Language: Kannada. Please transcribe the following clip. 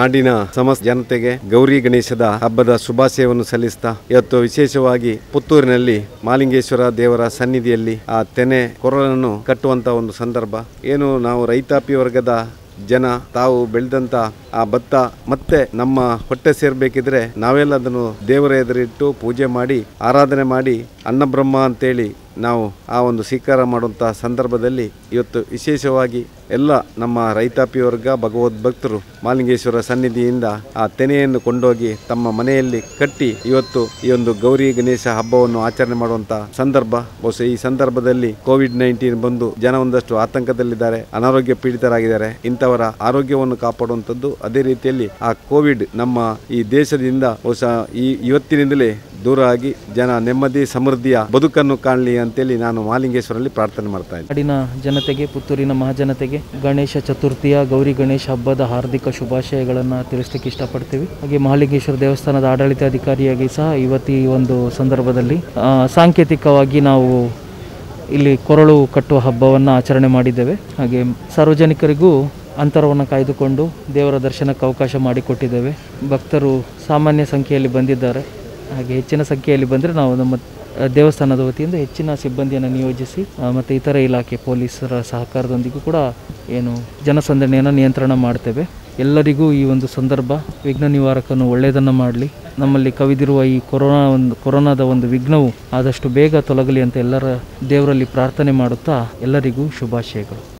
ನಾಡಿನ ಸಮಸ್ತ ಜನತೆಗೆ ಗೌರಿ ಗಣೇಶದ ಹಬ್ಬದ ಶುಭಾಶಯವನ್ನು ಸಲ್ಲಿಸ್ತಾ ಇವತ್ತು ವಿಶೇಷವಾಗಿ ಪುತ್ತೂರಿನಲ್ಲಿ ಮಾಲಿಂಗೇಶ್ವರ ದೇವರ ಸನ್ನಿಧಿಯಲ್ಲಿ ಆ ತೆನೆ ಕೊರಳನ್ನು ಕಟ್ಟುವಂತ ಒಂದು ಸಂದರ್ಭ ಏನು ನಾವು ರೈತಾಪಿ ವರ್ಗದ ಜನ ತಾವು ಬೆಳೆದಂತ ಆ ಭತ್ತ ಮತ್ತೆ ನಮ್ಮ ಹೊಟ್ಟೆ ಸೇರ್ಬೇಕಿದ್ರೆ ನಾವೆಲ್ಲ ಅದನ್ನು ದೇವರ ಎದುರಿಟ್ಟು ಪೂಜೆ ಮಾಡಿ ಆರಾಧನೆ ಮಾಡಿ ಅನ್ನಬ್ರಹ್ಮ ಅಂತೇಳಿ ನಾವು ಆ ಒಂದು ಸ್ವೀಕಾರ ಮಾಡುವಂಥ ಸಂದರ್ಭದಲ್ಲಿ ಇವತ್ತು ವಿಶೇಷವಾಗಿ ಎಲ್ಲ ನಮ್ಮ ರೈತಾಪಿ ವರ್ಗ ಭಗವದ್ ಭಕ್ತರು ಮಾಲಿಂಗೇಶ್ವರ ಸನ್ನಿಧಿಯಿಂದ ಆ ತೆನೆಯನ್ನು ಕೊಂಡೋಗಿ ತಮ್ಮ ಮನೆಯಲ್ಲಿ ಕಟ್ಟಿ ಇವತ್ತು ಈ ಒಂದು ಗೌರಿ ಗಣೇಶ ಹಬ್ಬವನ್ನು ಆಚರಣೆ ಮಾಡುವಂತ ಸಂದರ್ಭ ಬಹುಶಃ ಈ ಸಂದರ್ಭದಲ್ಲಿ ಕೋವಿಡ್ ನೈನ್ಟೀನ್ ಬಂದು ಜನ ಒಂದಷ್ಟು ಆತಂಕದಲ್ಲಿದ್ದಾರೆ ಅನಾರೋಗ್ಯ ಪೀಡಿತರಾಗಿದ್ದಾರೆ ಇಂಥವರ ಆರೋಗ್ಯವನ್ನು ಕಾಪಾಡುವಂಥದ್ದು ಅದೇ ರೀತಿಯಲ್ಲಿ ಆ ಕೋವಿಡ್ ನಮ್ಮ ಈ ದೇಶದಿಂದ ಬಹುಶಃ ಈ ಇವತ್ತಿನಿಂದಲೇ ದೂರ ಆಗಿ ಜನ ನೆಮ್ಮದಿ ಸಮೃದ್ಧಿಯ ಬದುಕನ್ನು ಕಾಣಲಿ ಅಂತೇಳಿ ನಾನು ಮಾಲಿಂಗೇಶ್ವರಲ್ಲಿ ಪ್ರಾರ್ಥನೆ ಮಾಡ್ತಾ ಇದ್ದೀನಿ ನಾಡಿನ ಜನತೆಗೆ ಪುತ್ತೂರಿನ ಮಹಾಜನತೆಗೆ ಗಣೇಶ ಚತುರ್ಥಿಯ ಗೌರಿ ಗಣೇಶ ಹಬ್ಬದ ಹಾರ್ದಿಕ ಶುಭಾಶಯಗಳನ್ನು ತಿಳಿಸ್ಲಿಕ್ಕೆ ಇಷ್ಟಪಡ್ತೀವಿ ಹಾಗೆ ಮಹಾಲಿಂಗೇಶ್ವರ ದೇವಸ್ಥಾನದ ಆಡಳಿತಾಧಿಕಾರಿಯಾಗಿ ಸಹ ಇವತ್ತು ಈ ಒಂದು ಸಂದರ್ಭದಲ್ಲಿ ಆ, ಸಾಂಕೇತಿಕವಾಗಿ ನಾವು ಇಲ್ಲಿ ಕೊರಳು ಕಟ್ಟುವ ಹಬ್ಬವನ್ನು ಆಚರಣೆ ಮಾಡಿದ್ದೇವೆ ಹಾಗೆ ಸಾರ್ವಜನಿಕರಿಗೂ ಅಂತರವನ್ನು ಕಾಯ್ದುಕೊಂಡು ದೇವರ ದರ್ಶನಕ್ಕೆ ಅವಕಾಶ ಮಾಡಿಕೊಟ್ಟಿದ್ದೇವೆ ಭಕ್ತರು ಸಾಮಾನ್ಯ ಸಂಖ್ಯೆಯಲ್ಲಿ ಬಂದಿದ್ದಾರೆ ಹಾಗೆ ಹೆಚ್ಚಿನ ಸಂಖ್ಯೆಯಲ್ಲಿ ಬಂದರೆ ನಾವು ನಮ್ಮ ಆ, ದೇವಸ್ಥಾನದ ವತಿಯಿಂದ ಹೆಚ್ಚಿನ ಸಿಬ್ಬಂದಿಯನ್ನು ನಿಯೋಜಿಸಿ ಆ, ಮತ್ತು ಇತರ ಇಲಾಖೆ ಪೊಲೀಸರ ಸಹಕಾರದೊಂದಿಗೂ ಕೂಡ ಏನು ಜನಸಂದಣಿಯನ್ನು ನಿಯಂತ್ರಣ ಮಾಡ್ತೇವೆ ಎಲ್ಲರಿಗೂ ಈ ಒಂದು ಸಂದರ್ಭ ವಿಘ್ನ ನಿವಾರಕನು ಒಳ್ಳೆಯದನ್ನು ಮಾಡಲಿ ನಮ್ಮಲ್ಲಿ ಕವಿದಿರುವ ಈ ಕೊರೋನಾ ಒಂದು ಕೊರೋನಾದ ಒಂದು ವಿಘ್ನವು ಆದಷ್ಟು ಬೇಗ ತೊಲಗಲಿ ಅಂತ ಎಲ್ಲರ ದೇವರಲ್ಲಿ ಪ್ರಾರ್ಥನೆ ಮಾಡುತ್ತಾ ಎಲ್ಲರಿಗೂ ಶುಭಾಶಯಗಳು